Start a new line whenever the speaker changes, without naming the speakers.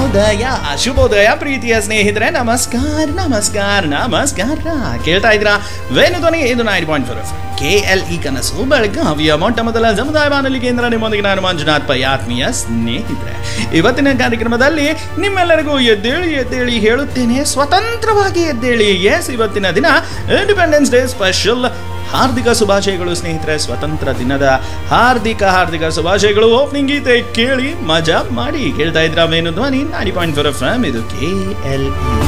ಶುಭೋದಯ ಶುಭೋದಯ ಪ್ರೀತಿಯ ಸ್ನೇಹಿತರೆ ನಮಸ್ಕಾರ ನಮಸ್ಕಾರ ನಮಸ್ಕಾರ ಕೇಳ್ತಾ ಇದ್ರ ವೇಣುಧ್ವನಿ ಇದು nine point four F K L E ಕನಸು ಬೆಳಗಾವಿಯ ಮೊಟ್ಟ ಮೊದಲ ಸಮುದಾಯ ಬಾನುಲಿ ಕೇಂದ್ರ ನಿಮ್ಮೊಂದಿಗೆ ನಾನು ಮಂಜುನಾಥ್ ಪೈ ಆತ್ಮೀಯ ಸ್ನೇಹಿತರೆ ಇವತ್ತಿನ ಕಾರ್ಯಕ್ರಮದಲ್ಲಿ ನಿಮ್ಮೆಲ್ಲರಿಗೂ ಎದ್ದೇಳಿ ಎದ್ದೇಳಿ ಹೇಳುತ್ತೇನೆ ಸ್ವತಂತ್ರವಾಗಿ ಎದ್ದೇಳಿ ಎಸ್ ಇವತ್ತಿನ ದಿನ ಇಂಡಿಪೆಂಡೆನ್ಸ್ ಡೇ ಸ್ಪೆಷಲ್ ಹಾರ್ದಿಕ ಶುಭಾಶಯಗಳು ಸ್ನೇಹಿತರೆ ಸ್ವತಂತ್ರ ದಿನದ ಹಾರ್ದಿಕ ಹಾರ್ದಿಕ ಶುಭಾಶಯಗಳು ಓಪನಿಂಗ್ ಗೀತೆ ಕೇಳಿ ಮಜಾ ಮಾಡಿ ಕೇಳ್ತಾ ಇದ್ರ ಮೇನು ಧ್ವನಿ ನಾಡಿ ಪಾಯಿಂಟ್ ಫೋರ್ ಎಫ್ ಇದು ಕೆ ಎಲ್ ಇ